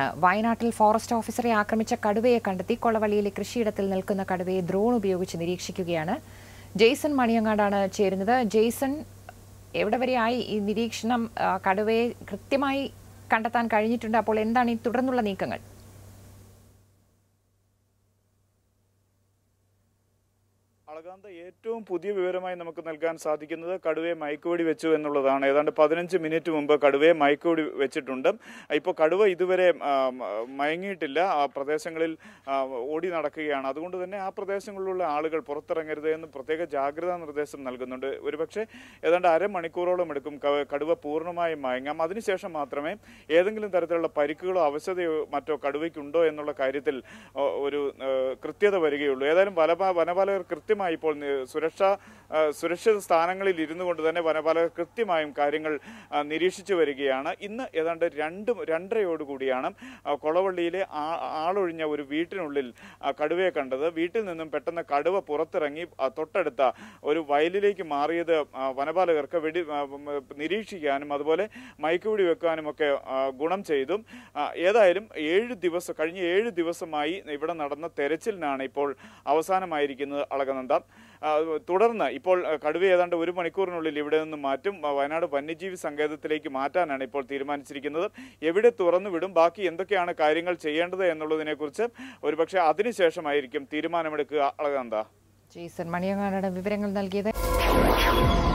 വയനാട്ടിൽ ഫോറസ്റ്റ് ഓഫീസറെ ആക്രമിച്ച കടുവയെ കണ്ടെത്തി കൊളവള്ളിയിലെ കൃഷിയിടത്തിൽ നിൽക്കുന്ന കടുവയെ ഡ്രോൺ ഉപയോഗിച്ച് നിരീക്ഷിക്കുകയാണ് ജെയ്സൺ മണിയങ്ങാടാണ് ചേരുന്നത് ജെയ്സൺ എവിടെ വരെയായി ഈ നിരീക്ഷണം ആ, കടുവയെ കൃത്യമായി കണ്ടെത്താൻ കഴിഞ്ഞിട്ടുണ്ട് അപ്പോൾ എന്താണ് ഈ തുടർന്നുള്ള നീക്കങ്ങൾ അളകാന്ത ഏറ്റവും പുതിയ വിവരമായി നമുക്ക് നൽകാൻ സാധിക്കുന്നത് കടുവയെ മയക്കുവെടി വെച്ചു എന്നുള്ളതാണ് ഏതാണ്ട് പതിനഞ്ച് മിനിറ്റ് മുമ്പ് കടുവയെ മയക്കുവെടി വെച്ചിട്ടുണ്ട് ഇപ്പോൾ കടുവ ഇതുവരെ ആ, മ- മയങ്ങിയിട്ടില്ല ആ പ്രദേശങ്ങളിൽ ആ, ഓടി നടക്കുകയാണ് അതുകൊണ്ട് തന്നെ ആ പ്രദേശങ്ങളിലുള്ള ആളുകൾ പുറത്തിറങ്ങരുത് എന്ന് പ്രത്യേക ജാഗ്രതാ നിർദ്ദേശം നൽകുന്നുണ്ട് ഒരുപക്ഷെ ഏതാണ്ട് അരമണിക്കൂറോളം എടുക്കും ക- കടുവ പൂർണ്ണമായും മയങ്ങാം അതിനുശേഷം മാത്രമേ ഏതെങ്കിലും തരത്തിലുള്ള പരിക്കുകളോ അവശതയോ മറ്റോ കടുവയ്ക്കുണ്ടോ എന്നുള്ള കാര്യത്തിൽ ഓ, ഒരു ആ, കൃത്യത വരികയുള്ളൂ ഏതായാലും വനപാ വനപാലകർ കൃത്യമായി ഇപ്പോൾ നി- സുരക്ഷാ ആ, സുരക്ഷിത സ്ഥാനങ്ങളിൽ ഇരുന്നു കൊണ്ട് തന്നെ വനപാലകർ കൃത്യമായും കാര്യങ്ങൾ ആ, നിരീക്ഷിച്ചു വരികയാണ് ഇന്ന് ഏതാണ്ട് രണ്ട് രണ്ടരയോടുകൂടിയാണ് ആ, കൊളവള്ളിയിലെ ആ- ആളൊഴിഞ്ഞ ഒരു വീട്ടിനുള്ളിൽ ആ, കടുവയെ കണ്ടത് വീട്ടിൽ നിന്നും പെട്ടെന്ന് കടുവ പുറത്തിറങ്ങി ആ, തൊട്ടടുത്ത ഒരു വയലിലേക്ക് മാറിയത് ആ, വനപാലകർക്ക് വെടി ആ, ഉം, നിരീക്ഷിക്കാനും അതുപോലെ മയക്കുപിടി വെക്കാനും ഒക്കെ ആ, ഗുണം ചെയ്തു ആ, ഏതായാലും ഏഴ് ദിവസം കഴിഞ്ഞ ഏഴ് ദിവസമായി ഇവിടെ നടന്ന തെരച്ചിലിനാണ് ഇപ്പോൾ അവസാനമായിരിക്കുന്നത് അളകനന്ദ ആ, തുടർന്ന് ഇപ്പോൾ ആ, കടുവ ഏതാണ്ട് ഒരു മണിക്കൂറിനുള്ളിൽ ഇവിടെ നിന്ന് മാറ്റും ആ, വയനാട് വന്യജീവി സങ്കേതത്തിലേക്ക് മാറ്റാനാണ് ഇപ്പോൾ തീരുമാനിച്ചിരിക്കുന്നത് എവിടെ തുറന്നു വിടും ബാക്കി എന്തൊക്കെയാണ് കാര്യങ്ങൾ ചെയ്യേണ്ടത് എന്നുള്ളതിനെക്കുറിച്ച് ഒരുപക്ഷെ അതിനുശേഷമായിരിക്കും തീരുമാനമെടുക്കുക അളകാന്ത ജെയ്സൺ മണിയങ്ങാടാണ് വിവരങ്ങൾ നൽകിയത്